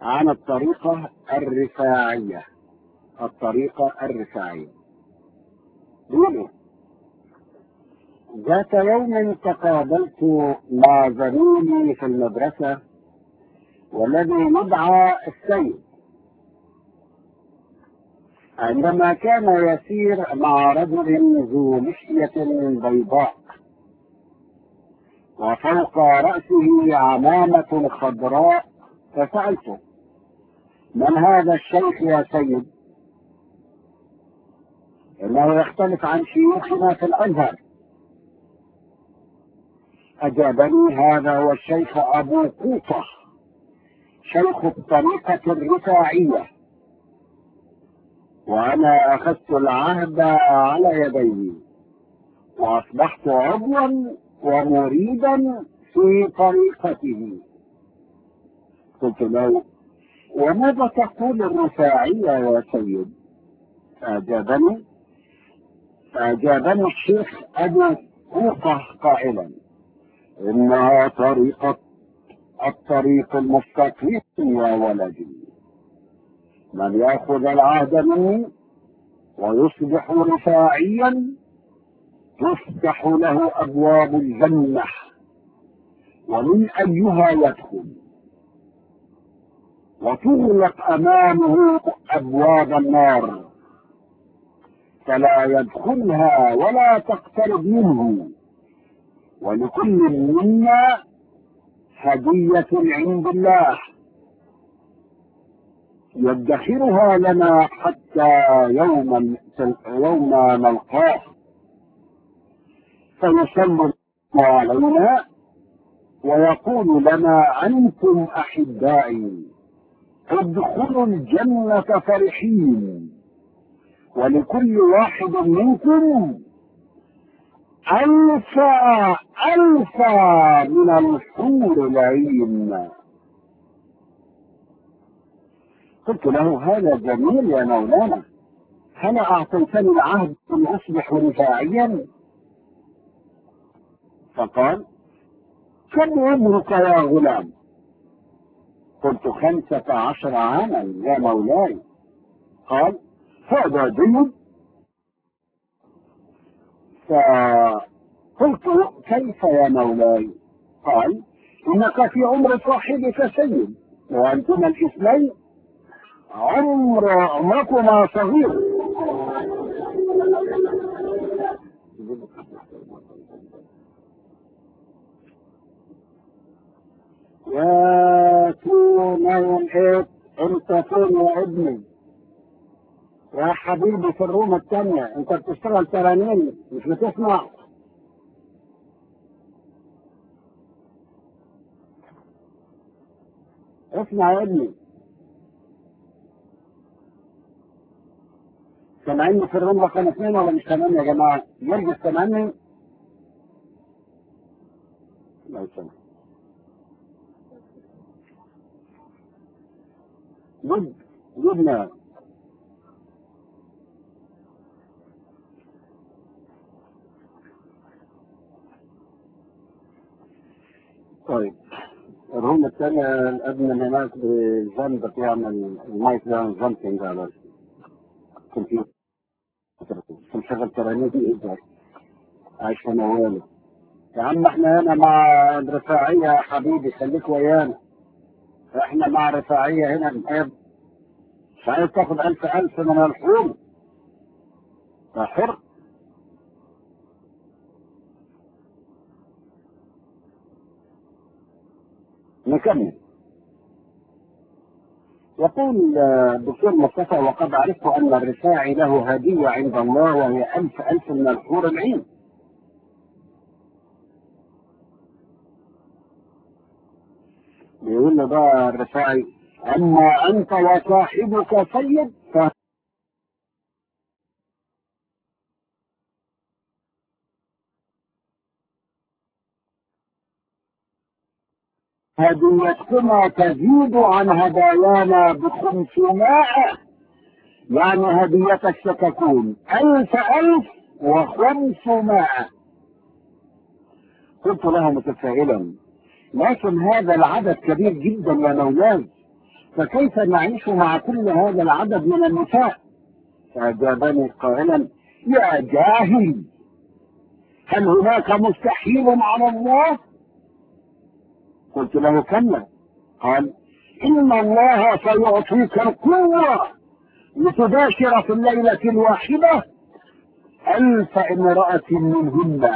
عن الطريقة الرفاعية الطريقة الرفاعية بيقول ذات يوم تقابلت مع زميلي في المدرسة والذي يدعى السيد عندما كان يسير مع رجل ذو لحية بيضاء وفوق رأسه عمامة خضراء فسألته من هذا الشيخ يا سيد؟ إنه يختلف عن شيوخنا في الأزهر أجابني هذا هو الشيخ أبو قوطة شيخ الطريقة الرفاعية وأنا أخذت العهد على يديه وأصبحت عضوا ومريدا في طريقته قلت له وماذا تقول الرفاعية يا سيد فأجابني فأجابني الشيخ أبو قوقة قائلا إنها طريقة الطريق المستقيم يا ولدي من يأخذ العهد مني ويصبح رفاعيا تفتح له أبواب الجنة ومن أيها يدخل وتغلق أمامه أبواب النار فلا يدخلها ولا تقترب منه ولكل منا هدية عند الله يدخرها لنا حتى يوم يوم نلقاه فيسلم علينا ويقول لنا أنتم أحبائي ادخلوا الجنة فرحين ولكل واحد منكم ألف ألف من الحور العين قلت له هذا جميل يا مولانا هل أعطيتني العهد أن أصبح رفاعيا فقال كم عمرك يا غلام قلت خمسة عشر عاما يا مولاي قال هذا جيد فقلت كيف يا مولاي قال انك في عمر صاحبك سيد وانتما الاثنين عمر عمركما صغير يا كون ايه انت فين يا ابني يا حبيبي في الروم الثانية انت بتشتغل ترانيم مش بتسمع اسمع يا ابني سامعيني في الروم رقم اثنين ولا مش سامعيني يا جماعة؟ يرجع سامعني؟ الله يسلمك جد جبنا طيب الروم الثانية قبل ما هناك بجنب بيعمل المايك بيعمل جامبنج على الكمبيوتر مشغل ترانيم دي ايه عايش في مواله يا عم احنا هنا مع الرفاعية يا حبيبي خليك ويانا احنا مع رفاعية هنا بنحب مش عايز تاخد ألف ألف من الحور ده حر نكمل يقول الدكتور مصطفى وقد عرفت أن الرفاعي له هدية عند الله وهي ألف ألف من الحور العين بيقول له بقى الرفاعي أما أنت وصاحبك سيد ف هديتكما تزيد عن هدايانا بخمسمائة يعني هديتك ستكون ألف ألف وخمسمائة قلت له متسائلا لكن هذا العدد كبير جدا يا مولاي فكيف نعيش مع كل هذا العدد من النساء فأجابني قائلا يا جاهل هل هناك مستحيل على الله قلت له كلا قال إن الله سيعطيك القوة لتباشر في الليلة الواحدة ألف امرأة منهن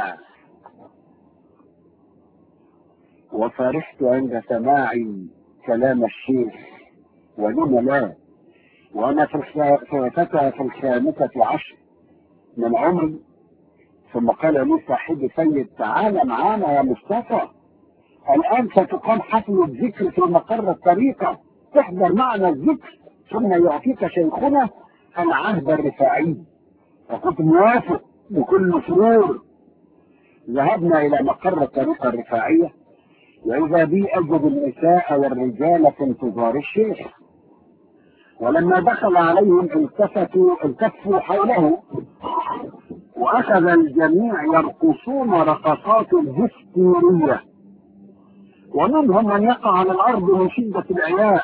وفرحت عند سماعي كلام الشيخ ولم لا وأنا في فتى في الخامسة عشر من عمري ثم قال لي صاحبي سيد تعال معانا يا مصطفى الآن ستقام حفلة ذكر في مقر الطريقة تحضر معنا الذكر ثم يعطيك شيخنا العهد الرفاعي فكنت موافق بكل سرور ذهبنا إلى مقر الطريقة الرفاعية وإذا بي أجد النساء والرجال في انتظار الشيخ ولما دخل عليهم التفتوا التفوا حوله واخذ الجميع يرقصون رقصات هستيريه ومنهم من يقع على الارض من شده العياء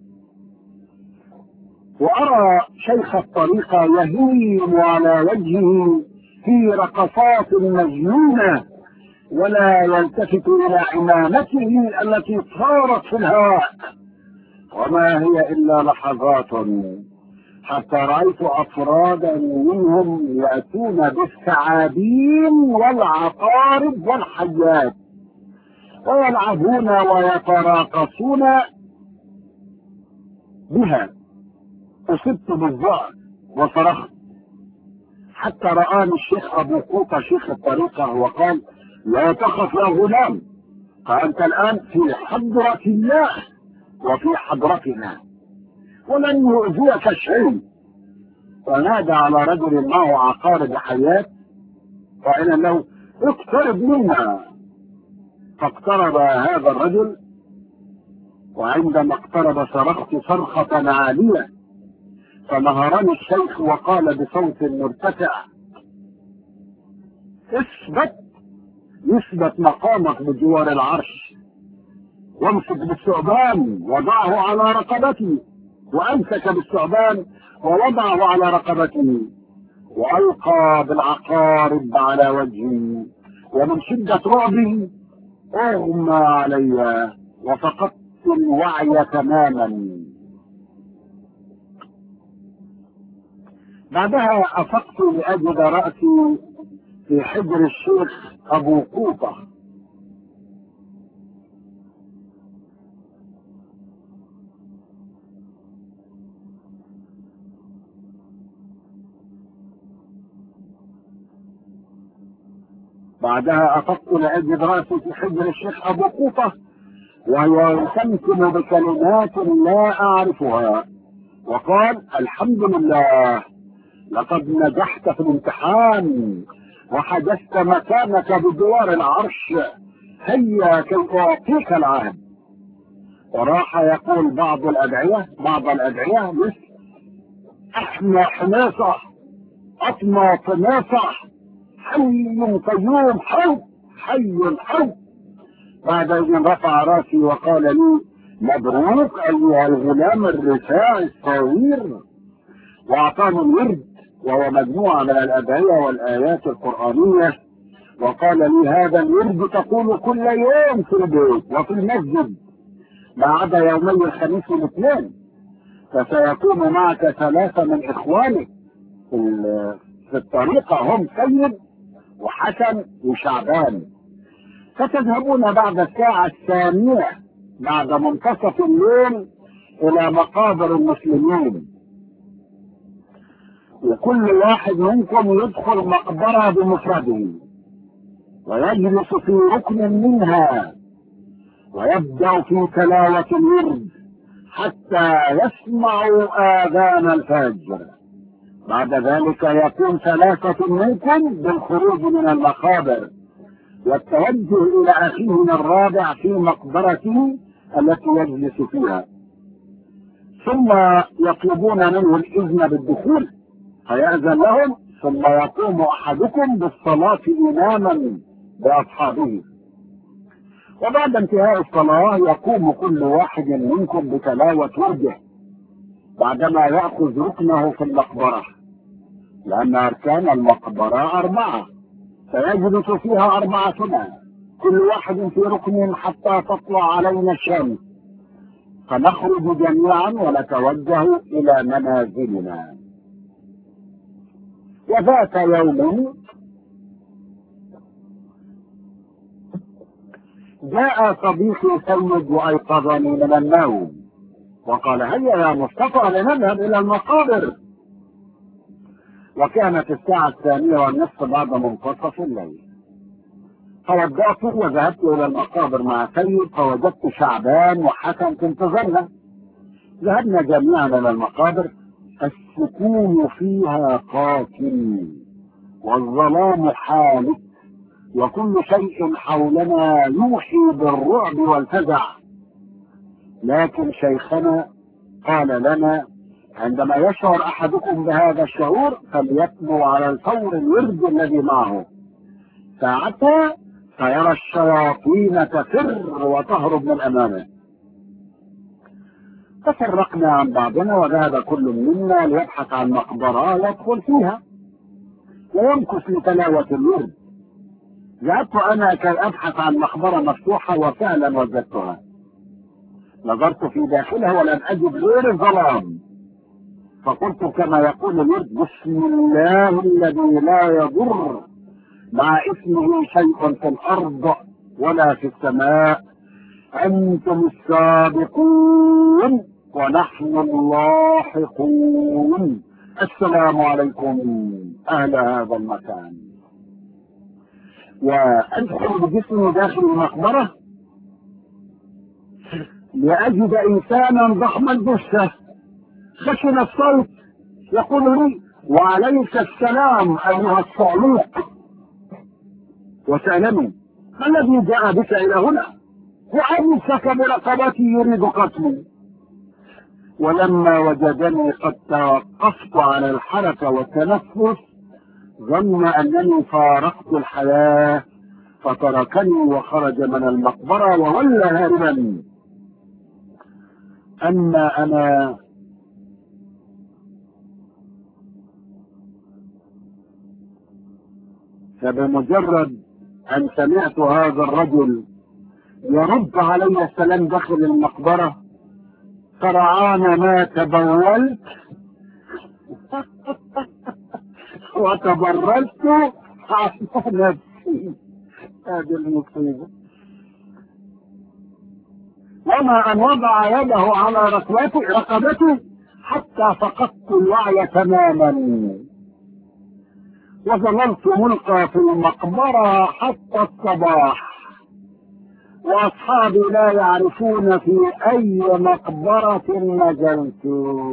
وارى شيخ الطريقه يهيم على وجهه في رقصات مجنونه ولا يلتفت الى عمامته التي طارت في الهواء وما هي الا لحظات حتى رأيت أفرادا منهم يأتون بالثعابين والعقارب والحيات ويلعبون ويتراقصون بها أصبت بالذعر وصرخت حتى رآني الشيخ أبو قوطة شيخ الطريقة وقال لا تخف يا غلام فأنت الآن في حضرة الله وفي حضرتنا ولن يؤذيك شيء فنادى على رجل معه عقارب حيات قائلا له اقترب منا فاقترب هذا الرجل وعندما اقترب صرخت صرخة عالية فنهرني الشيخ وقال بصوت مرتفع اثبت يثبت مقامك بجوار العرش وامسك بالثعبان وضعه على رقبتي وامسك بالثعبان ووضعه على رقبته والقى بالعقارب على وجهي ومن شدة رعبي اغمى علي وفقدت الوعي تماما بعدها افقت لاجد راسي في حجر الشيخ ابو قوطه بعدها افقت لاجد راسي في حجر الشيخ ابو قوطه وهو يسمكم بكلمات لا اعرفها وقال الحمد لله لقد نجحت في الامتحان وحجزت مكانك بجوار العرش هيا كي اعطيك العهد وراح يقول بعض الادعيه بعض الادعيه مثل احمى حماصه اطمى طماصه حي قيوم حي حي حي بعد ان رفع راسي وقال لي مبروك ايها الغلام الرفاعي الصغير واعطاني الورد وهو مجموعه من الادعيه والايات القرانيه وقال لي هذا الورد تقول كل يوم في البيت وفي المسجد ما عدا يومي الخميس والاثنين فسيكون معك ثلاثه من اخوانك في الطريقه هم سيد وحسن وشعبان فتذهبون بعد الساعة الثانية بعد منتصف الليل إلى مقابر المسلمين وكل واحد منكم يدخل مقبرة بمفرده ويجلس في ركن منها ويبدأ في تلاوة الورد حتى يسمع آذان الفجر بعد ذلك يكون ثلاثة منكم بالخروج من المقابر والتوجه إلى أخيهم الرابع في مقبرته التي يجلس فيها ثم يطلبون منه الإذن بالدخول فيأذن لهم ثم يقوم أحدكم بالصلاة إماما بأصحابه وبعد انتهاء الصلاة يقوم كل واحد منكم بتلاوة ورده بعدما يأخذ ركنه في المقبرة لأن أركان المقبرة أربعة فيجلس فيها أربعتنا كل واحد في ركن حتى تطلع علينا الشمس فنخرج جميعا ونتوجه إلى منازلنا وذات يوم جاء صديقي سيد وأيقظني من النوم وقال هيا يا مصطفى لنذهب إلى المقابر وكانت الساعة الثانية والنصف بعد منتصف الليل فودعت وذهبت إلى المقابر مع سيد فوجدت شعبان وحسن في انتظارنا ذهبنا جميعا إلى المقابر السكون فيها قاتل والظلام حالك وكل شيء حولنا يوحي بالرعب والفزع لكن شيخنا قال لنا عندما يشعر احدكم بهذا الشعور فليتلو على الفور الورد الذي معه ساعتها فيرى الشياطين تفر وتهرب من امامه تفرقنا عن بعضنا وذهب كل منا ليبحث عن مقبره يدخل فيها ويمكث لتلاوه الورد ذهبت انا كي ابحث عن مقبره مفتوحه وفعلا وجدتها نظرت في داخلها ولم اجد غير الظلام فقلت كما يقول الورد بسم الله الذي لا يضر مع اسمه شيء في الارض ولا في السماء انتم السابقون ونحن اللاحقون السلام عليكم اهل هذا المكان وادخل بجسمي داخل المقبره لاجد انسانا ضخم الجثه خشن الصوت يقول لي وعليك السلام ايها الصعلوك وسالني ما الذي جاء بك الى هنا وامسك برقبتي يريد قتلي ولما وجدني قد توقفت عن الحركه والتنفس ظن انني فارقت الحياه فتركني وخرج من المقبره وولى هاربا اما انا فبمجرد ان سمعت هذا الرجل يرد علي السلام داخل المقبره سرعان ما تبولت وتبرزت على نفسي هذه المصيبة وما أن وضع يده على ركبته رقبته حتى فقدت الوعي تماما وظللت ملقى في المقبرة حتى الصباح وأصحابي لا يعرفون في أي مقبرة نزلت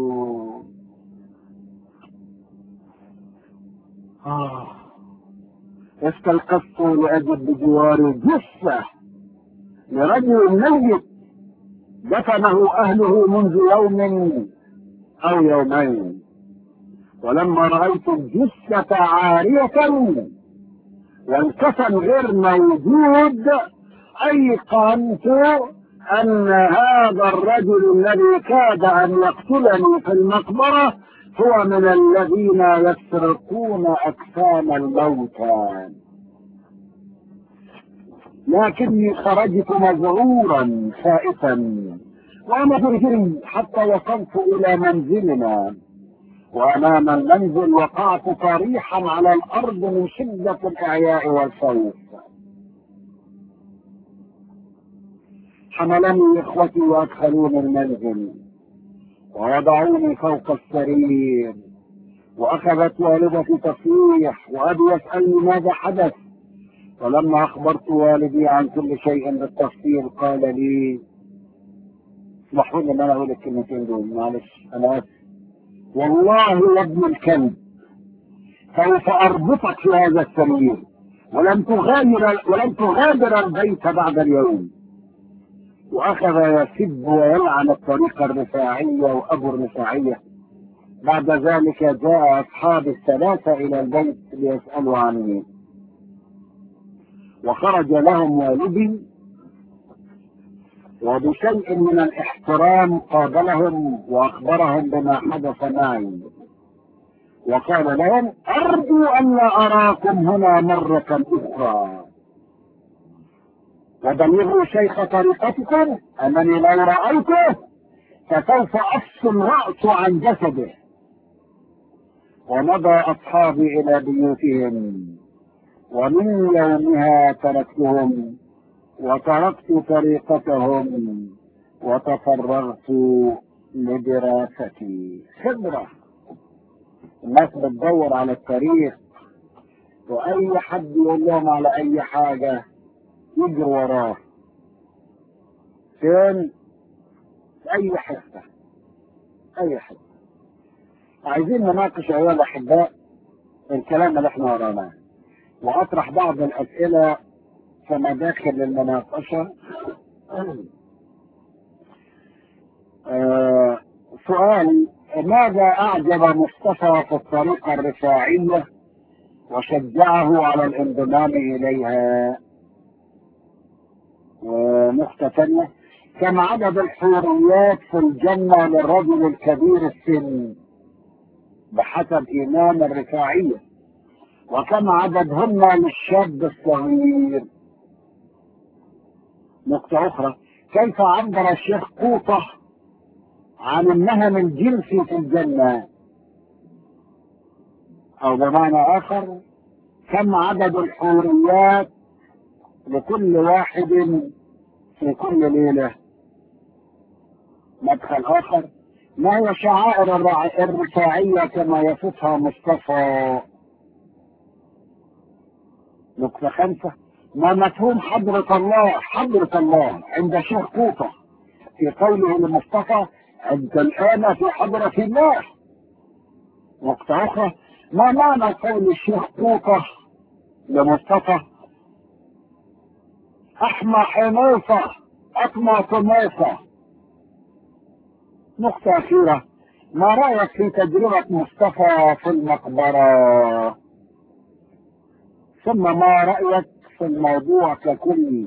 آه. استيقظت لأجد بجواري جثة لرجل ميت دفنه أهله منذ يوم أو يومين ولما رأيت الجثة عارية والكفن غير موجود أيقنت أن هذا الرجل الذي كاد أن يقتلني في المقبرة هو من الذين يسرقون أجسام الموتى لكني خرجت مذعورا خائفا وأنا جرجري حتى وصلت إلى منزلنا وأمام المنزل وقعت صريحا على الأرض من شدة الإعياء والخوف حملني إخوتي وأدخلوني المنزل ووضعوني فوق السرير واخذت والدتي تصيح وابي يسالني ماذا حدث ولما اخبرت والدي عن كل شيء بالتفصيل قال لي اسمحوا لي ان انا اقول الكلمتين دول معلش انا اسف والله يا ابن الكلب سوف اربطك في هذا السرير ولن تغادر ولن تغادر البيت بعد اليوم واخذ يسب ويلعن الطريقه الرفاعيه وابو الرفاعيه بعد ذلك جاء اصحاب الثلاثه الى البيت ليسالوا عني وخرج لهم والدي وبشيء من الاحترام قابلهم واخبرهم بما حدث معي وقال لهم ارجو ان لا اراكم هنا مرة اخرى وبلغوا شيخ طريقتكم انني لو رايته فسوف افصل راسه عن جسده ومضى اصحابي الى بيوتهم ومن يومها تركتهم وتركت طريقتهم وتفرغت لدراستي خبرة الناس بتدور على التاريخ واي حد يقول لهم على اي حاجة يجروا وراه فين في اي حتة اي حتة عايزين نناقش ايها الاحباء الكلام اللي احنا وراناه واطرح بعض الاسئلة كمداخل للمناقشة آه سؤال ماذا أعجب مصطفى في الطريقة الرفاعية وشجعه على الانضمام إليها ونقطة ثانية كم عدد الحوريات في الجنة للرجل الكبير السن بحسب إيمان الرفاعية وكم عددهن للشاب الصغير نقطة أخرى كيف عبر الشيخ قوطة عن النهم الجنسي في الجنة أو بمعنى آخر كم عدد الحوريات لكل واحد في كل ليلة مدخل آخر ما هي شعائر الرفاعية كما يصفها مصطفى نقطة خمسة ما مفهوم حضرة الله حضرة الله عند شيخ قوطة في قوله لمصطفى أنت الآن في حضرة الله نقطة أخرى ما معنى قول الشيخ قوطة لمصطفى أحمى حنيفة أطمى طميفة نقطة أخيرة ما رأيك في تجربة مصطفى في المقبرة ثم ما رأيك في الموضوع ككل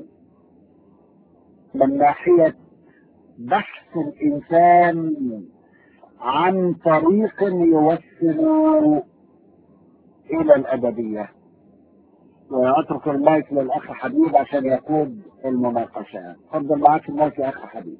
من ناحية بحث الإنسان عن طريق يوصل إلى الأبدية وأترك المايك للأخ حبيب عشان يقود المناقشة تفضل معك المايك يا أخ حبيب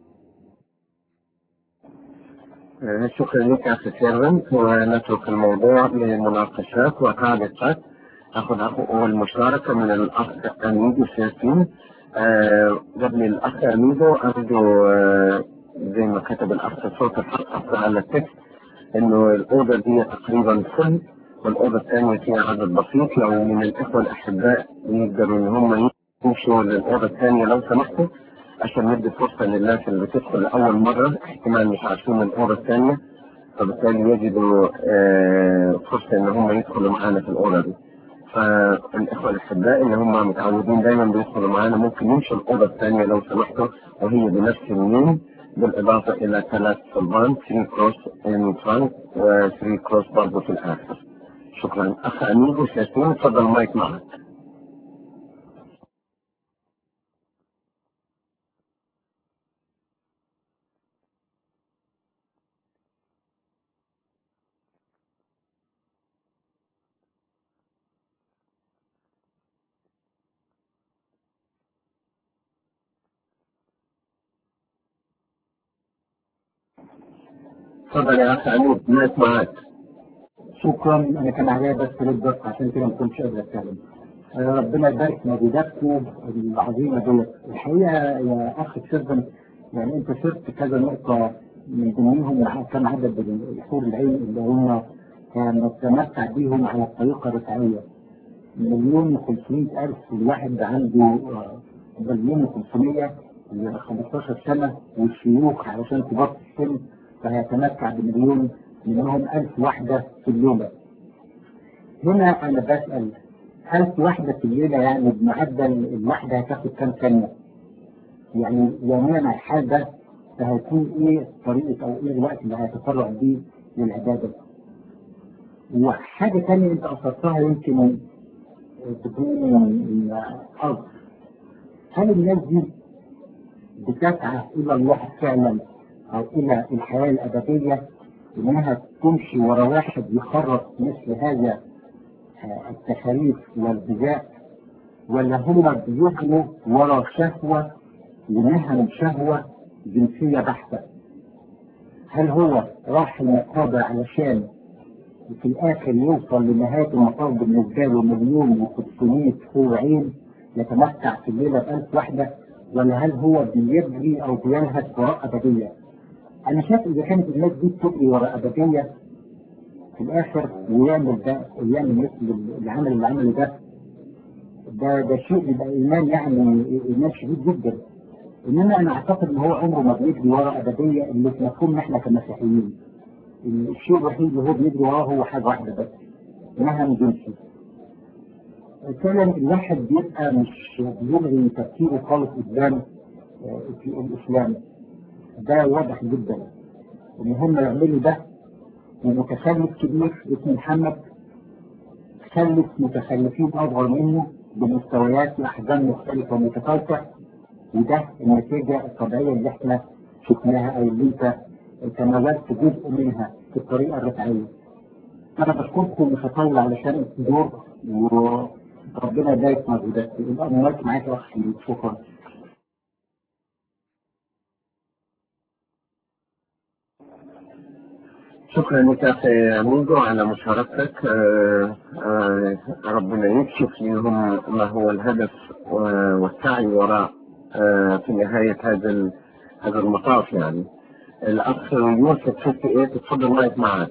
شكرا لك أخي سيرفنت ونترك الموضوع للمناقشات وتعليقات أخذ أول مشاركة من الأخ أميدو سياسين آه قبل الأخ أميدو أرجو آه زي ما كتب الأخ صوت الحق على التكست إنه الأوضة دي تقريبا فل والأوضة الثانية فيها عدد بسيط لو من الإخوة الأحباء يقدروا إن هم يمشوا للأوضة الثانية لو سمحتوا عشان ندي فرصة للناس اللي بتدخل لأول مرة احتمال مش عارفين الأوضة الثانية فبالتالي يجدوا آه فرصة إن هم يدخلوا معانا في الأوضة دي. فالإخوة الأحباء اللي هم متعودين دايما بيدخلوا معانا ممكن يمشوا الأوضة الثانية لو سمحتوا وهي بنفس اليمين بالإضافة إلى ثلاث صلبان 3 كروس إن فرونت و 3 كروس برضه في الآخر. شكرا. أخ أميجو سياسين تفضل المايك معك. تفضل يا اخ علي المايك معاك شكرا انا كان عليا بس رد عشان كده ما كنتش قادر اتكلم آه، ربنا يبارك مجهوداتكم العظيمه ديت الحقيقه يا اخ سيرفن يعني انت صرت كذا نقطه من ضمنهم كان عدد الحور العين اللي هم كان نتمتع بيهم على الطريقه الرفاعيه مليون و500 الف الواحد عنده آه، مليون و500 ل 15 سنه والشيوخ علشان كبار في السن فهيتمتع بمليون منهم ألف واحدة في الليلة هنا أنا بسأل ألف واحدة في الليلة يعني بمعدل الواحدة هتاخد كام ثانية؟ يعني يوميا على الحال ده فهيكون إيه طريقة أو إيه الوقت اللي هيتفرغ بيه للعبادة؟ وحاجة تانية أنت أثرتها يمكن تكون أرض هل الناس دي بتسعى الى الله فعلا او الى الحياه الابديه انها تمشي ورا واحد يخرط مثل هذا آه، التخاريف والغذاء ولا هم بيجروا ورا شهوه لمهن شهوه جنسيه بحته هل هو راح المقابر علشان وفي الاخر يوصل لنهايه المطاف بالنسبه له مليون وستمية حور عين يتمتع في الليله بألف واحده ولا هل هو بيجري او بينهج وراء ابديه؟ انا شايف اذا كانت الناس دي بتجري وراء ابديه في الاخر ويعمل ده ويعمل مثل العمل اللي عمله ده ده ده شيء يبقى ايمان يعني ايمان شديد جدا انما انا اعتقد ان هو عمره ما بيجري وراء ابديه اللي في مفهومنا احنا كمسيحيين الشيء الوحيد اللي هو بيجري وراه هو حاجه واحده بس مهن جنسي فعلا الواحد بيبقى مش بيلغي تفكيره خالص قدام آه، في الاسلام ده واضح جدا ان هم يعملوا ده ومتخلف كبير اسمه محمد خلف متخلفين اصغر منه بمستويات واحجام مختلفه ومتفاوته وده النتيجه الطبيعيه اللي احنا شفناها او اللي انت تناولت جزء منها في الطريقه الرفعيه. انا بشكركم مش هطول علشان الدور وربنا يبارك مجهوداتكم. يبقى المايك معاك يا اخ شريف. شكرا. شكرا لك يا اخي ميدو على مشاركتك آه، آه، ربنا يكشف لهم ما هو الهدف و- والسعي وراء آه، في نهاية هذا ال- هذا المطاف يعني الأخ يوسف 58 تفضل مايك معك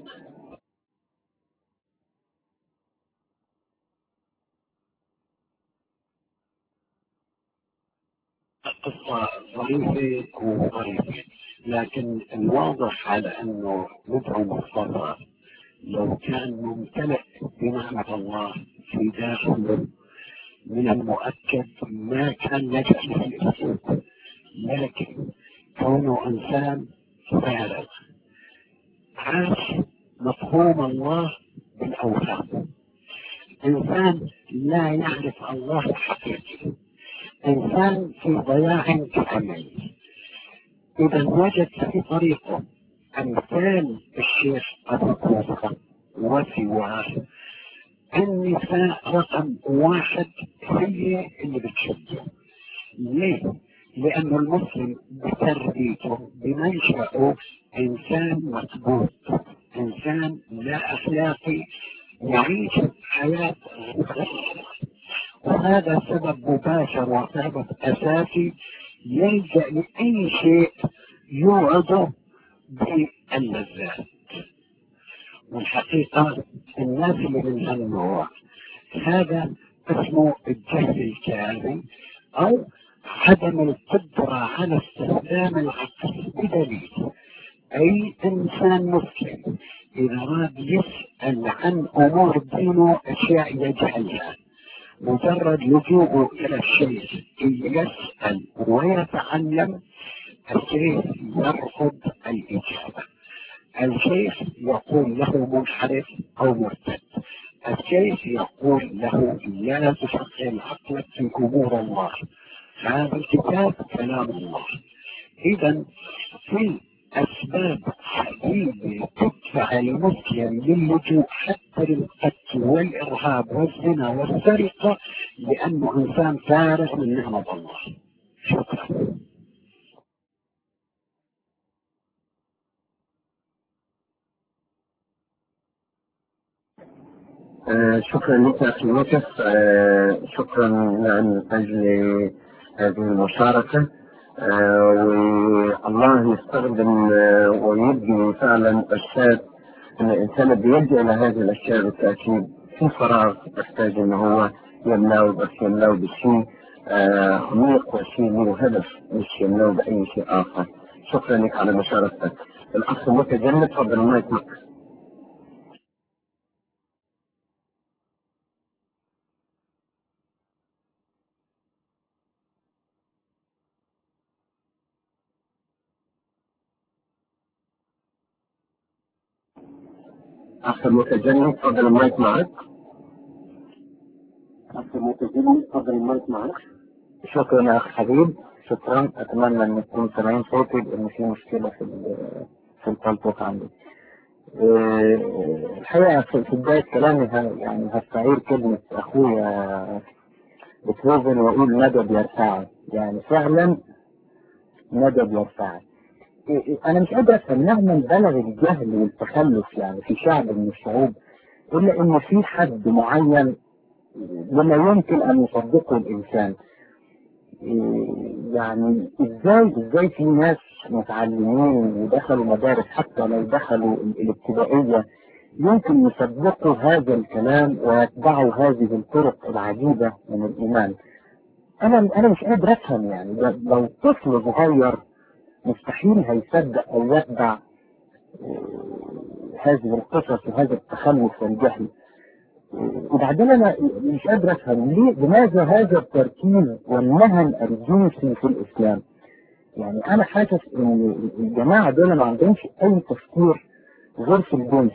قصة ظريفة وظريفة لكن الواضح على انه مدعو مصطفى لو كان ممتلئ بنعمة الله في داخله من المؤكد ما كان لجأ له الاسلوب لكن كونه انسان فارغ عاش مفهوم الله بالاوهام انسان لا يعرف الله الحقيقي انسان في ضياع كامل اذا وجد في طريقه امثال الشيخ ابو كوفه وسواه النساء رقم واحد هي اللي بتشده ليه؟ لأنه المسلم بتربيته بمنشأه إنسان مكبوت إنسان لا أخلاقي يعيش حياة غير وهذا سبب مباشر وسبب أساسي يلجأ لأي شيء يوعده باللذات والحقيقة الناس اللي من هالنوع هذا اسمه الجهل الكامل أو عدم القدرة على استخدام العقل بدليل أي إنسان مسلم إذا أراد يسأل عن أمور دينه أشياء يجهلها مجرد لجوءه إلى الشيخ يسأل ويتعلم الشيخ يرفض الإجابة الشيخ يقول له منحرف أو مرتد الشيخ يقول له لا تشغل عقلك في أمور الله هذا الكتاب كلام الله إذا في أسباب حقيقية تدفع المسلم للجوء حتى للقتل والإرهاب والزنا والسرقة لأنه إنسان فارغ من نعمة الله شكرا آه، شكرا لك يا اخي يوسف آه، شكرا من اجل هذه المشاركه آه، والله يستخدم آه، ويبني فعلا اشياء ان الانسان بيلجا الى هذه الاشياء بالتاكيد في فراغ يحتاج ان هو يملاه بس يملاه بشيء آه، عميق وشيء له هدف مش يملاه باي شيء اخر شكرا لك على مشاركتك الاخ متجنب تفضل المايك معك اخ متجنب تفضل المايك معك أخ متجنب تفضل المايك معك شكرا يا اخ حبيب شكرا اتمنى ان تكون سامعين صوتي لان في مشكله في ال- في البلطوك عندي آه، الحقيقه في في بدايه كلامي ه- يعني هستعير كلمه اخويا بتوزن واقول ندى بيرفعي يعني فعلا ندى بيرفعي إيه إيه انا مش قادر افهم مهما بلغ الجهل والتخلف يعني في شعب من الشعوب الا ان في حد معين لما يمكن ان يصدقه الانسان إيه يعني ازاي ازاي في ناس متعلمين ودخلوا مدارس حتى لو دخلوا ال- الابتدائيه يمكن يصدقوا هذا الكلام ويتبعوا هذه الطرق العجيبه من الايمان. انا انا مش قادر افهم يعني ده لو طفل صغير مستحيل هيصدق او يتبع آه، هذه القصص وهذا التخلف والجهل وبعدين انا مش قادر افهم ليه لماذا هذا التركيز والنهن الجنسي في الاسلام؟ يعني انا حاسس ان الجماعه دول ما عندهمش اي تفكير غير في الجنس.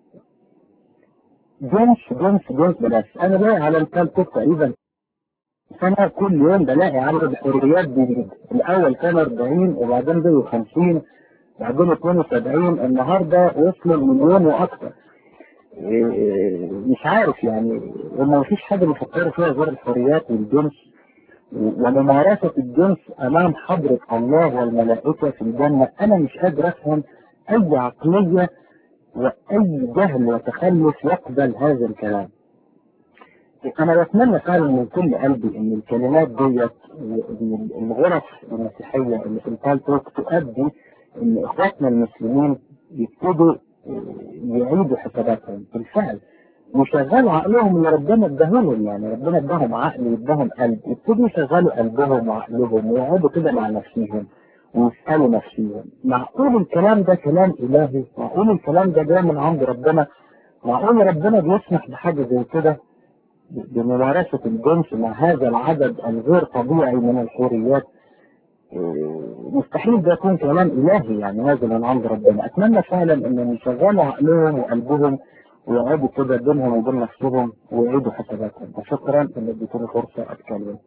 جنس جنس جنس بس انا بلاقي على الكالتوك تقريبا سنة كل يوم بلاقي عدد حريات جديد الاول كان 40 وبعدين بقوا 50 بعدين 72 النهارده وصلوا المليون واكثر إيه، مش عارف يعني وما فيش حاجه بيفكروا فيها غير الحريات والجنس وممارسة الجنس أمام حضرة الله والملائكة في الجنة أنا مش قادر أفهم أي عقلية وأي جهل وتخلف يقبل هذا الكلام. أنا بتمنى فعلا من كل قلبي إن الكلمات ديت وإن الغرف المسيحية اللي في البالتوك تؤدي إن إخواتنا المسلمين يبتدوا يعيدوا حساباتهم بالفعل ويشغلوا عقلهم اللي ربنا اداهولهم يعني ربنا اداهم عقل واداهم قلب يبتدوا يشغلوا قلبهم وعقلهم ويقعدوا كده مع نفسهم ويسألوا نفسهم معقول الكلام ده كلام إلهي معقول الكلام ده جاي من عند ربنا معقول ربنا بيسمح بحاجة زي كده بممارسة الجنس مع هذا العدد الغير طبيعي من الحريات إيه، مستحيل ده يكون كلام إلهي يعني نازل من عند ربنا أتمنى فعلا إنهم يشغلوا عقلهم وقلبهم ويقعدوا كده بينهم وبين نفسهم ويعيدوا حساباتهم وشكرا إن اديتوني فرصة أتكلم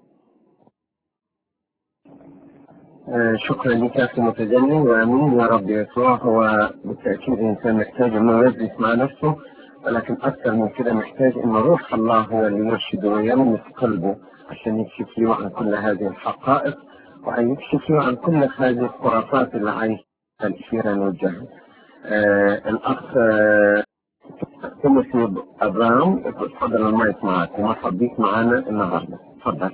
آه، شكرا لك يا اخي متجلي وامين يا رب يسوع هو بالتاكيد الانسان محتاج انه يجلس مع نفسه ولكن اكثر من كده محتاج ان روح الله هو اللي يرشده ويلمس قلبه عشان يكشف له عن كل هذه الحقائق وان يكشف له عن كل هذه الخرافات اللي عايشها الشيران والجهل. آه الاخ آه تيموثي ابرام تفضل المايك معك ومرحب بيك معنا النهارده تفضل.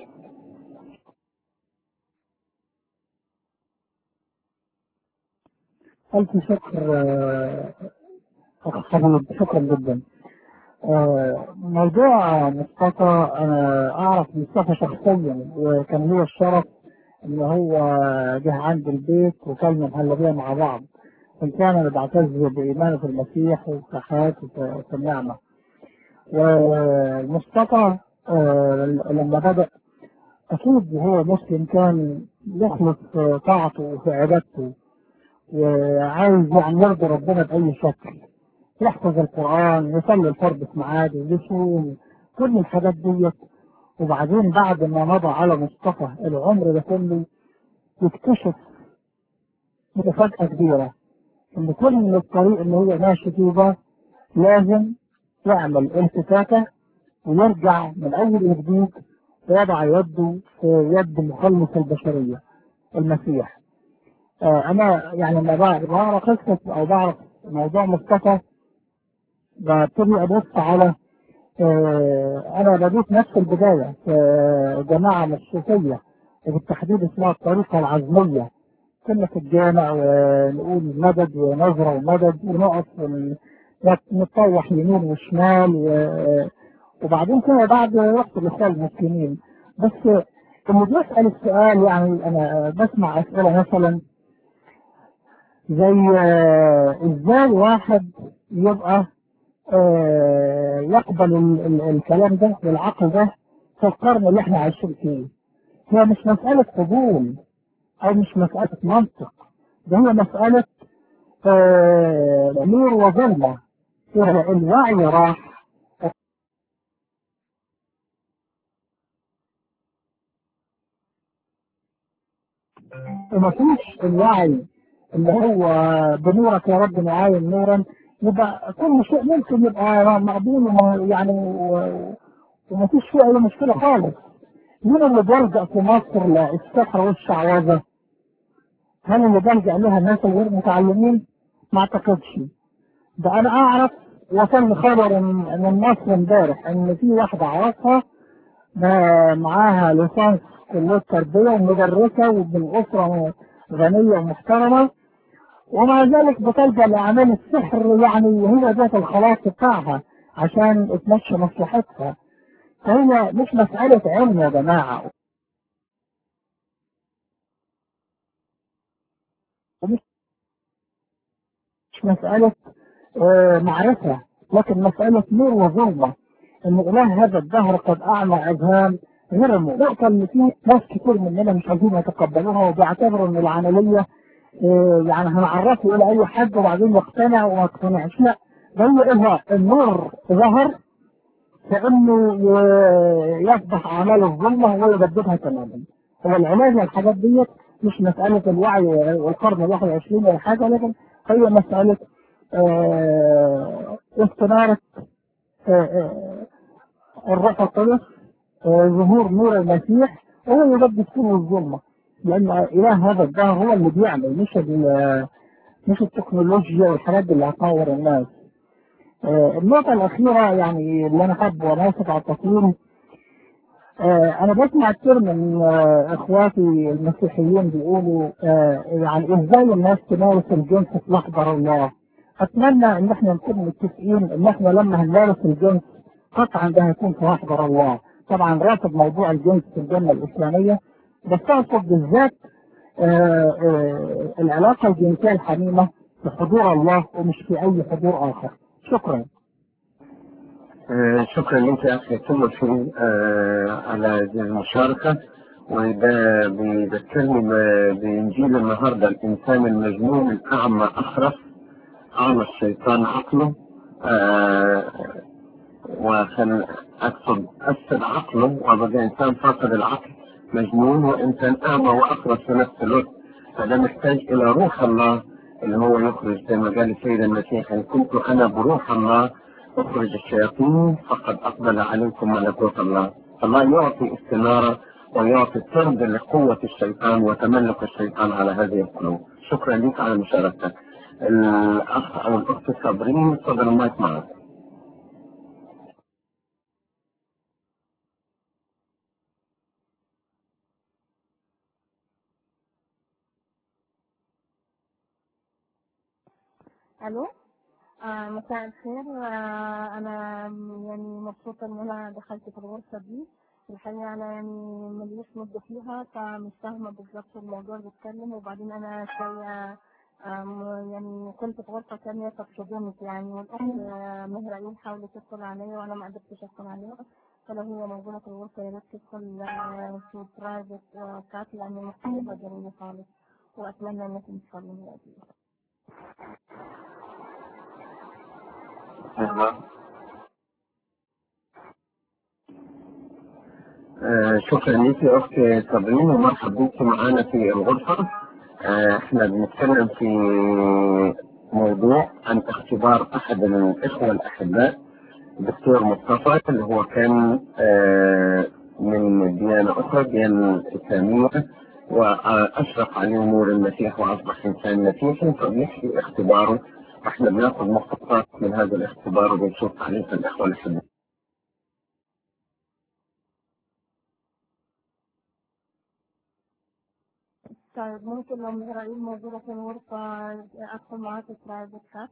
ألف شكر آه، أخ حبيب شكرا جدا آه، موضوع مصطفى أنا أعرف مصطفى شخصيا وكان لي الشرف إن هو جه عند البيت وكلنا مهلبية مع بعض إنسان أنا بعتز بإيمانه في المسيح وفي حياته في في النعمة ومصطفى آه، لما بدأ أكيد هو مسلم كان يخلص في طاعته وفي عبادته وعايز يعني يرضي ربنا بأي شكل يحفظ القرآن يصلي الفرض في ميعاده يصوم كل الحاجات ديت وبعدين بعد ما مضى على مصطفى العمر ده كله يكتشف مفاجأة كبيرة إن كل الطريق اللي هو ماشي فيه ده لازم يعمل التفاتة ويرجع من أول وجديد ويضع يده في يد مخلص البشرية المسيح آه، انا يعني لما بعرف بعرف قصه او بعرف موضوع مصطفى ببتدي ابص على آه، انا بديت نفس البدايه في جماعه مخصوصيه وبالتحديد اسمها الطريقه العزميه كنا في الجامع ونقول مدد ونظره ومدد ونقف ون- نتطوح يمين وشمال و- وبعدين كده بعد رحت لاخوان المسلمين بس اللي بيسال السؤال يعني انا بسمع اسئله مثلا زي آه، ازاي واحد يبقى آه، يقبل ال- ال- الكلام ده والعقل ده في القرن اللي احنا عايشين فيه هي مش مسألة قبول أو مش مسألة منطق ده هي مسألة آه، نور وظلمة الوعي راح ومفيش الوعي اللي هو بنورك يا رب نعاين نورا يبقى كل شيء ممكن يبقى مقبول وما- يعني و- ومفيش فيه اي مشكله خالص مين اللي بيلجأ في مصر للسحر والشعوذه؟ هل اللي بيلجأ لها الناس الغير متعلمين؟ ما اعتقدش ده انا اعرف وصلني خبر من من مصر امبارح ان في واحده اعرفها ما- معاها ليسانس كليه تربيه ومدرسه ومن اسره غنيه ومحترمه ومع ذلك بتلجأ لأعمال السحر يعني هي ذات الخلاص بتاعها عشان تمشي مصلحتها فهي مش مسألة علم يا جماعة ومش مش مسألة آه، معرفة لكن مسألة نور وظلمة إن إله هذا الدهر قد أعمى أذهان غير النقطة اللي فيه ناس كتير مننا مش عايزين يتقبلوها وبيعتبروا إن العملية آه، يعني هنعرفه إلى أي حد وبعدين يقتنع وما يقتنعش لا ده هو إيه النور ظهر فإنه ي- يفضح أعمال الظلمة ويبددها تماما هو العلاج للحاجات ديت مش مسألة الوعي والقرن الواحد وعشرين ولا حاجة لكن هي مسألة آه، استنارة آه، آه، الروح القدس آه، ظهور نور المسيح وهو يبدد كل الظلمة لأن إله هذا الدهر هو اللي بيعمل مش ال- مش التكنولوجيا والحاجات دي اللي هتنور الناس آه، النقطة الأخيرة يعني اللي أنا حابب وأنا آسف على التطويل آه، أنا بسمع كتير من آه، إخواتي المسيحيين بيقولوا آه، يعني إزاي الناس تمارس الجنس في محضر الله أتمنى إن إحنا نكون متفقين إن إحنا لما هنمارس الجنس قطعا ده هيكون في محضر الله طبعا رافض موضوع الجنس في الجنة الإسلامية بس أقصد بالذات آه، آه، العلاقة الجنسية الحميمة في حضور الله ومش في أي حضور آخر شكرا آه، شكرا لك يا اخي تيموثي آه، على هذه المشاركه وده بيذكرني ب- بانجيل النهارده الانسان المجنون الاعمى اخرس اعمى الشيطان عقله آه، وخل اقصد افسد عقله وبدا انسان فاقد العقل مجنون وانسان اعمى واخرس في نفس الوقت فده محتاج الى روح الله اللي هو يخرج زي ما قال السيد المسيح ان كنت انا بروح الله اخرج الشياطين فقد اقبل عليكم ملكوت الله الله يعطي استناره ويعطي طرد لقوه الشيطان وتملك الشيطان على هذه القلوب شكرا لك على مشاركتك الاخ او الاخت صابرين تفضل المايك معك الو آه مساء الخير آه انا يعني مبسوطه ان انا دخلت في الغرفه دي الحقيقه انا يعني مليش مده فيها فمش فاهمه بالظبط الموضوع بيتكلم وبعدين انا شويه آم، يعني كنت في غرفه ثانيه فاتصدمت يعني والاخت آه، مهرائيل حاولت تدخل عليا وانا ما قدرتش ادخل عليها فلو هي موجوده في الغرفه يا ريت تدخل آه، في برايفت كات لان المختلفه جميله خالص واتمنى انكم تصلوا من اجلي آه، شكرا لك يا اختي صابرين ومرحبا بك معانا في الغرفه آه، احنا بنتكلم في موضوع عن اختبار احد الاخوه الاحباء الدكتور مصطفى اللي هو كان آه، من ديانه اخرى ديانه اسلاميه واشرف عليه نور المسيح واصبح انسان مسيحي فبيحكي اختباره احنا بناخذ مقتطفات من هذا الاختبار وبنشوف عليه الاخوه الاحباء طيب ممكن لو مهرائيل موجودة في الغرفة أدخل معاها في برايفت كات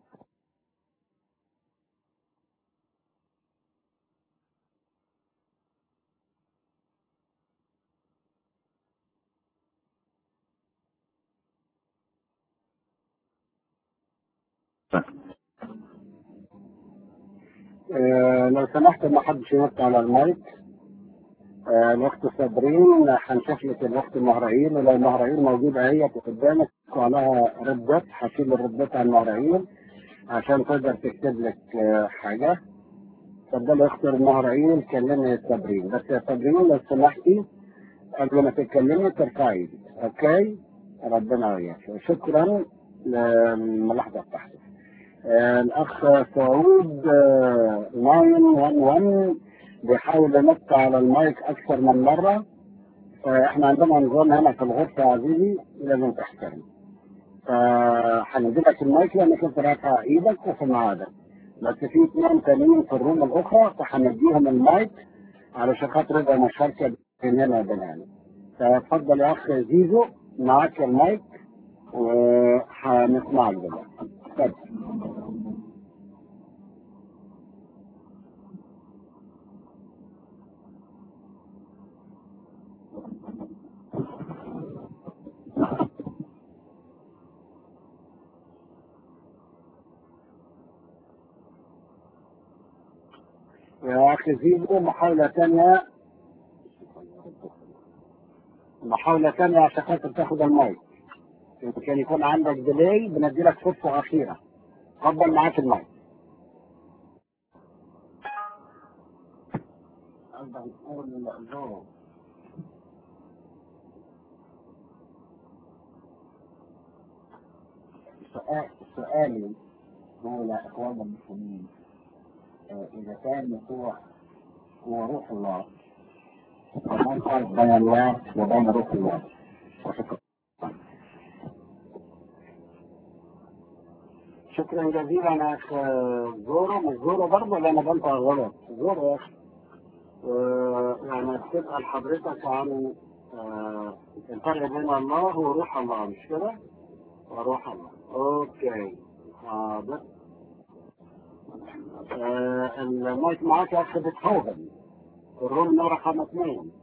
آه، لو سمحت ما حدش ينط على المايك آه، الاخت صابرين هنشوف لك الاخت مهرعين ولو مهرعين موجوده هي قدامك وعليها ردات هشيل الردات عن مهرعين عشان تقدر تكتب لك آه، حاجه اتفضلي يا اخت مهرعين كلمي يا صابرين بس يا صابرين لو سمحتي قبل ما تتكلمي ترفعي ايدك اوكي ربنا وياك شكرا للملاحظة بتاعتك آه، الأخ سعود آه، 911 بيحاول ينط على المايك أكثر من مرة فإحنا عندنا نظام هنا في الغرفة يا عزيزي لازم تحترم فهندي لك المايك لأنك أنت رافع إيدك وفي ميعادك بس في اثنين تانيين في الروم الأخرى فهنديهم المايك علشان خاطر يبقى مشاركة بيننا وبينهم فاتفضل يا أخ زيزو معاك المايك وهنسمعك دلوقتي اتفضل يا أخي زيزو محاولة ثانية محاولة ثانية عشان خاطر تاخد المايك يمكن يكون عندك ديلي بندي لك فرصة أخيرة اتفضل معاك المايك أقدر نقول زورو سؤال سؤالي هو لإخوان المسلمين آه، إذا كان يسوع هو روح الله فما الفرق بين الله وبين روح الله؟ وشكرا شكرا جزيلا يا اخ زورو مش زورو برضه ولا انا بنطق غلط زورو يا اخي آه، يعني بتسال حضرتك عن آه، الفرق بين الله وروح الله مش كده؟ وروح الله اوكي حاضر آه، المايك معاك يا اخ بيتهوفن الروم نمرة رقم اثنين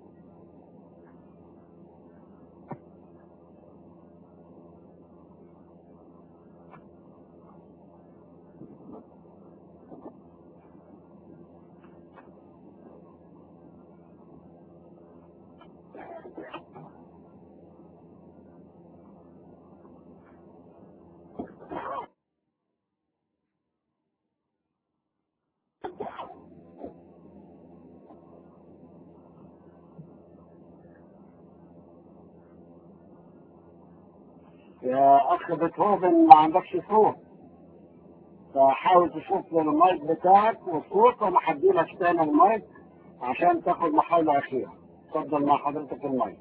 يا اخ بيتهوفن ما عندكش صوت فحاول تشوف المايك بتاعك والصوت وانا هدي لك تاني المايك عشان تاخد محاولة أخيرة اتفضل مع حضرتك المايك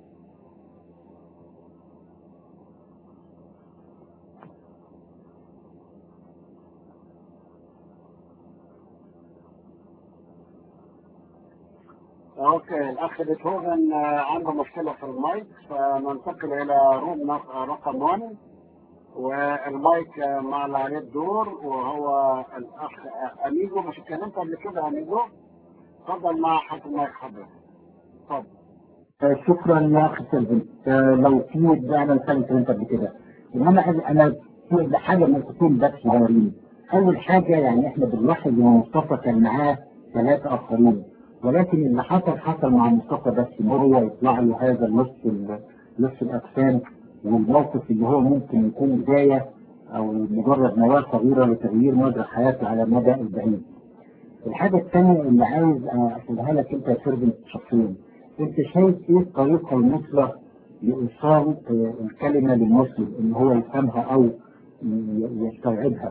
اوكي الاخ بيتهوفن آه، عنده مشكله في المايك فننتقل الى روم نق- رقم 1 والمايك آه، مع اللي عليه الدور وهو الاخ آه، اميجو مش اتكلمت قبل كده يا اميجو اتفضل مع حق المايك حضرتك اتفضل آه، شكرا يا اخي سيلفن آه، لو في دعنا نتكلم انت قبل كده انما أنا- انا في حاجه من الخطوط بس صغيرين اول حاجه يعني احنا بنلاحظ ان مصطفى كان معاه ثلاثه اخرين ولكن اللي حصل حصل مع مصطفى بس ان هو يطلع له هذا النص ال- نص الاجسام والموقف اللي هو ممكن يكون بدايه او مجرد نواه صغيره لتغيير مجرى حياته على المدى البعيد. الحاجه الثانيه اللي عايز اسالها لك انت يا سيرفن شخصيا انت شايف ايه الطريقه المثلى لايصال آه، الكلمه للمسلم ان هو يفهمها او ي- يستوعبها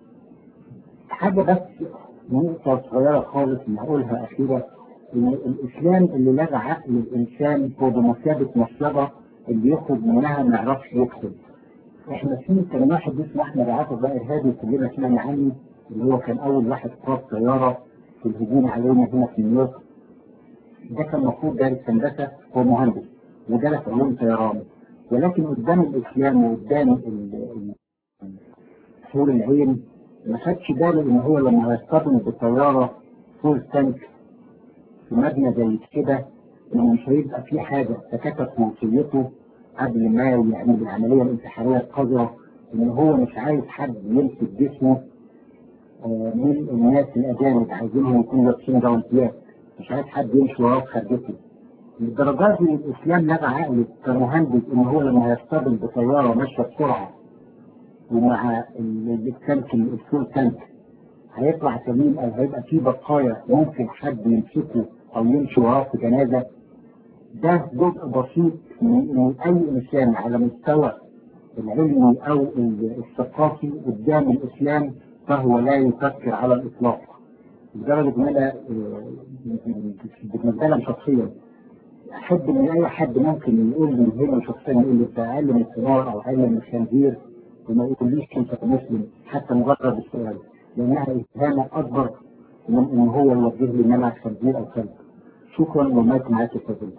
حاجه بس نقطه صغيره خالص اللي هقولها اخيره ان الاسلام اللي لغى عقل الانسان هو بمثابه مصلبه اللي يخرج منها ما يعرفش يكتب احنا في كان واحد اسمه احمد عاطف ده ارهابي كلنا سمعنا عنه اللي هو كان اول واحد قاد طياره في الهجوم علينا هنا في نيويورك ده كان المفروض دارس هندسه هو مهندس ودرس علوم طيران ولكن قدام الاسلام وقدام ال- ال- حور العين ما خدش باله ان هو لما هيصطدم بطياره فول تانك في مبنى زي كده انه مش هيبقى في حاجه فكتب في وصيته قبل ما يعمل العمليه الانتحاريه القذره ان هو مش عايز حد يمسك جسمه آه، من الناس الاجانب عايزينهم يكونوا لابسين جوانتيات مش عايز حد يمشي وراه بخرجته للدرجات دي الاسلام لغى عقله كمهندس ان هو لما هيصطدم بطياره ماشيه بسرعه ومع ال- التانك الفول تانك هيطلع سليم او هيبقى فيه بقايا ممكن حد يمسكه او يمشي وراه في جنازه ده جزء بسيط من من اي انسان على مستوى العلمي او الثقافي قدام الاسلام فهو لا يفكر على الاطلاق لدرجه ان انا آه، بتمثلها شخصيا احب ان اي حد ممكن يقول لي هنا شخصيا يقول لي انت اقل من الثمار او اقل من الخنزير وما يقوليش انت مسلم حتى مجرد السؤال لانها اهانه اكبر من ان هو يوجه لي ان انا خنزير او كلب شكرا ومات معاك يا فضيلة